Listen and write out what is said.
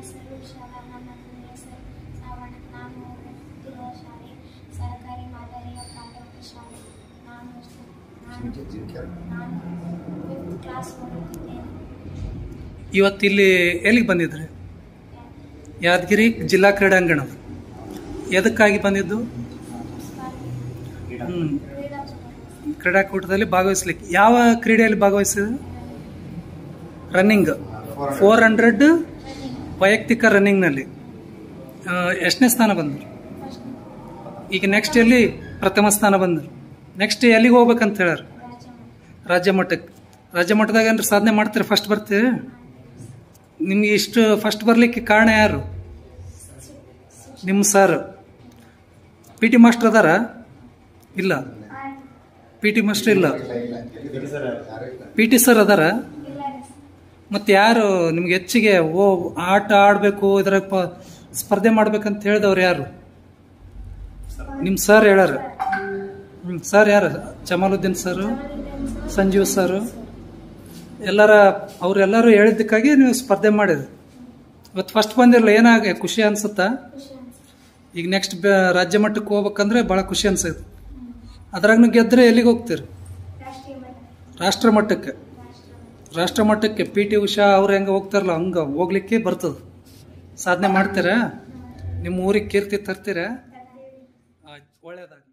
ಹೆಸರು ವಿಶಾಲ ನನ್ನ ತಂದೆ ಹೆಸರು ಶ್ರಾವಣ ನಾನು ಓದುತ್ತಿರುವ ಶಾಲೆ ಸರ್ಕಾರಿ ಮಾದರಿಯ ಪ್ರಾಥಮಿಕ ಶಾಲೆ ನಾನು ನಾನು ನಾನು ಫಿಫ್ತ್ ಕ್ಲಾಸ್ ಓದುತ್ತಿದ್ದೇನೆ ಇವತ್ತು ಇಲ್ಲಿ ಎಲ್ಲಿಗೆ ಬಂದಿದ್ರಿ ಯಾದಗಿರಿ ಜಿಲ್ಲಾ ಕ್ರೀಡಾಂಗಣ ಎದಕ್ಕಾಗಿ ಬಂದಿದ್ದು ಹ್ಞೂ ಕ್ರೀಡಾ ಸ್ಪರ್ಧೆ ಕ್ರೀಡಾಕೂಟದಲ್ಲಿ ಭಾಗವಹಿಸ್ಲಿಕ್ಕೆ ಯಾವ ಕ್ರೀಡೆಯಲ್ಲಿ ಭಾಗವಹಿಸಿದ ರನ್ನಿಂಗ್ ಫೋರ್ ಹಂಡ್ರೆಡ್ ವೈಯಕ್ತಿಕ ರನ್ನಿಂಗ್ನಲ್ಲಿ ಎಷ್ಟನೇ ಸ್ಥಾನ ಬಂದರು ಫಸ್ಟ್ ಈಗ ನೆಕ್ಸ್ಟ್ ಎಲ್ಲಿ ಪ್ರಥಮ ಸ್ಥಾನ ಬಂದರು ನೆಕ್ಸ್ಟ್ ಎಲ್ಲಿಗೆ ಹೋಗ್ಬೇಕಂತ ಹೇಳ್ಯಾರ ರಾಜ್ಯ ಮಟ್ಟ ರಾಜ್ಯ ಮಟ್ಟಕ್ಕೆ ರಾಜ್ಯ ಮಟ್ಟದಾಗ ಏನಾರ ಸಾಧನೆ ಮಾಡ್ತೀರಿ ಫಸ್ಟ್ ಬರ್ತೀರಿ ನಿಮ್ಗೆ ಇಷ್ಟು ಫಸ್ಟ್ ಬರಲಿಕ್ಕೆ ಕಾರಣ ಯಾರು ನಿಮ್ಮ ಸರ್ ಪಿ ಟಿ ಮಾಸ್ಟರ್ ಅದಾರ ಇಲ್ಲ ಪಿ ಟಿ ಮಾಸ್ಟರ್ ಇಲ್ಲ ಪಿ ಟಿ ಸರ್ ಅದಾರ ಇಲ್ಲ ರೀ ಮತ್ತೆ ಯಾರು ನಿಮ್ಗೆ ಹೆಚ್ಚಿಗೆ ಓ ಆಟ ಆಡಬೇಕು ಇದ್ರಾಗ ಪ- ಸ್ಪರ್ಧೆ ಮಾಡ್ಬೇಕಂತ ಹೇಳಿದವ್ರು ಯಾರು ನಿಮ್ಮ ಸರ್ ಹೇಳ್ಯಾರ ಹ್ಞೂ ಸರ್ ಯಾರು ಜಮಾಲುದ್ದೀನ್ ಸರ್ ಸಂಜೀವ್ ಸರ್ ಎಲ್ಲರ ಅವರೆಲ್ಲರೂ ಹೇಳಿದ್ದಕ್ಕಾಗಿ ನೀವು ಸ್ಪರ್ಧೆ ಮಾಡಿದ್ರಿ ಇವತ್ತು ಫಸ್ಟ್ ಬಂದಿರಲ್ಲ ಏನಾಗ ಖುಷಿ ಅನ್ಸುತ್ತಾ ಖುಷಿ ಅನ್ಸುತ್ತೆ ಈಗ ನೆಕ್ಸ್ಟ್ ರಾಜ್ಯ ಮಟ್ಟಕ್ಕೆ ಹೋಗ್ಬೇಕಂದ್ರೆ ಭಾಳ ಖುಷಿ ಅನ್ಸುತ್ತೆ ಅದ್ರಾಗ ಗೆದ್ರೆ ಎಲ್ಲಿಗೆ ಹೋಗ್ತೀರಿ ರಾಷ್ಟ್ರೀಯ ಮಟ್ಟ ರಾಷ್ಟ್ರ ಮಟ್ಟಕ್ಕೆ ರಾಷ್ಟ್ರ ರಾಷ್ಟ್ರ ಮಟ್ಟಕ್ಕೆ ಪಿ ಟಿ ಉಷಾ ಅವ್ರು ಹೆಂಗೆ ಹೋಗ್ತಾರಲ್ಲ ಹಂಗೆ ಹೋಗ್ಲಿಕ್ಕೆ ಬರ್ತದೆ ಸಾಧನೆ ಮಾಡ್ತೀರಾ ನಿಮ್ಮ ಊರಿಗೆ ಕೀರ್ತಿ ತರ್ತೀರಾ ತರ್ತೀವಿ ಆಯ್ತು ಒಳ್ಳೇದಾಗ